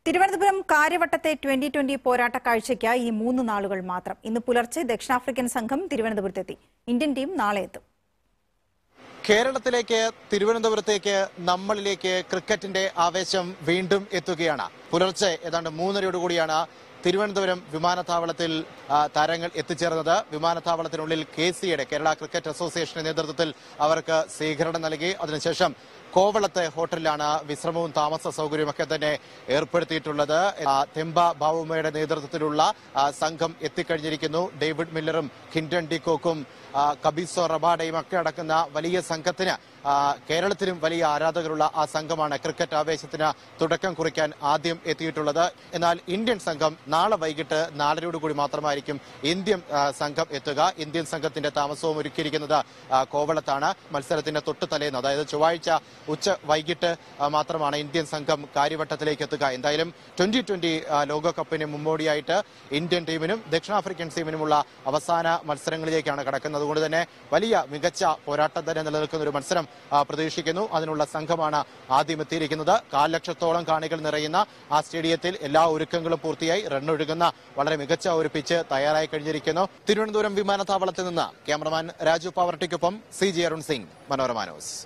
Thiruvananthapuram കാര്യവട്ടത്തെ twenty twenty പോരാട്ട കാഴ്ചയ്ക്ക് ഇനി മൂന്ന് നാളുകൾ മാത്രം ഇന്ന് പുലർച്ചെ ദക്ഷിണാഫ്രിക്കൻ സംഘം തിരുവനന്തപുരത്തെത്തി ഇന്ത്യൻ ടീം നാളെ എത്തും കേരളത്തിലേക്ക് തിരുവനന്തപുരത്തേക്ക് നമ്മളിലേക്ക് ക്രിക്കറ്റിന്റെ ആവേശം വീണ്ടും എത്തുകയാണ് പുലർച്ചെ ഏതാണ്ട് മൂന്നരയോടുകൂടിയാണ് തിരുവനന്തപുരം വിമാനത്താവളത്തിൽ ആ, താരങ്ങൾ എത്തിച്ചേർന്നത് വിമാനത്താവളത്തിനുള്ളിൽ കെ സിയുടെ കേരള ക്രിക്കറ്റ് അസോസിയേഷന്റെ നേതൃത്വത്തിൽ അവർക്ക് സ്വീകരണം നൽകി അതിനുശേഷം കോവളത്തെ ഹോട്ടലിലാണ് വിശ്രമവും താമസ സൗകര്യമൊക്കെ തന്നെ ഏർപ്പെടുത്തിയിട്ടുള്ളത് ആ, തെമ്പ ബാവുമ്മയുടെ നേതൃത്വത്തിലുള്ള ആ, സംഘം എത്തിക്കഴിഞ്ഞിരിക്കുന്നു ഡേവിഡ് മില്ലറും ഖിൻഡൻ ഡിക്കോക്കും ആ, കബീസോ റബാഡയും ഒക്കെ അടക്കുന്ന വലിയ സംഘത്തിന് ആ, കേരളത്തിലും വലിയ ആരാധകരുള്ള ആ സംഘമാണ് ക്രിക്കറ്റ് ആവേശത്തിന് തുടക്കം കുറിക്കാൻ ആദ്യം എത്തിയിട്ടുള്ളത് എന്നാൽ ഇന്ത്യൻ സംഘം നാളെ വൈകിട്ട് നാലരയോടുകൂടി മാത്രമായിരിക്കും ഇന്ത്യൻ ആ, സംഘം എത്തുക ഇന്ത്യൻ സംഘത്തിന്റെ താമസവും ഒരുക്കിയിരിക്കുന്നത് ആ, കോവളത്താണ് മത്സരത്തിന്റെ തൊട്ട് തലേന്ന് അതായത് ചൊവ്വാഴ്ച ഉച്ച വൈകിട്ട് ആ, മാത്രമാണ് ഇന്ത്യൻ സംഘം കാര്യവട്ടത്തിലേക്ക് എത്തുക എന്തായാലും ട്വന്റി ട്വന്റി ലോകകപ്പിന് മുന്നോടിയായിട്ട് ഇന്ത്യൻ ടീമിനും ദക്ഷിണാഫ്രിക്കൻ ടീമിനുമുള്ള അവസാന മത്സരങ്ങളിലേക്കാണ് കടക്കുന്നത് അതുകൊണ്ട് തന്നെ വലിയ മികച്ച പോരാട്ടം തന്നെ നിലനിൽക്കുന്ന ഒരു മത്സരം ആ, പ്രതീക്ഷിക്കുന്നു അതിനുള്ള സംഘമാണ് ആദ്യം എത്തിയിരിക്കുന്നത് കാൽ ലക്ഷത്തോളം കാണികൾ നിറയുന്ന ആ സ്റ്റേഡിയത്തിൽ എല്ലാ ഒരുക്കങ്ങളും പൂർത്തിയായി റണ്ണൊഴുകുന്ന വളരെ മികച്ച ഒരു പിച്ച് തയ്യാറായി കഴിഞ്ഞിരിക്കുന്നു തിരുവനന്തപുരം വിമാനത്താവളത്തിൽ നിന്ന് ക്യാമറമാൻ രാജു പാവർട്ടിക്കൊപ്പം C G Arun Singh Manorama news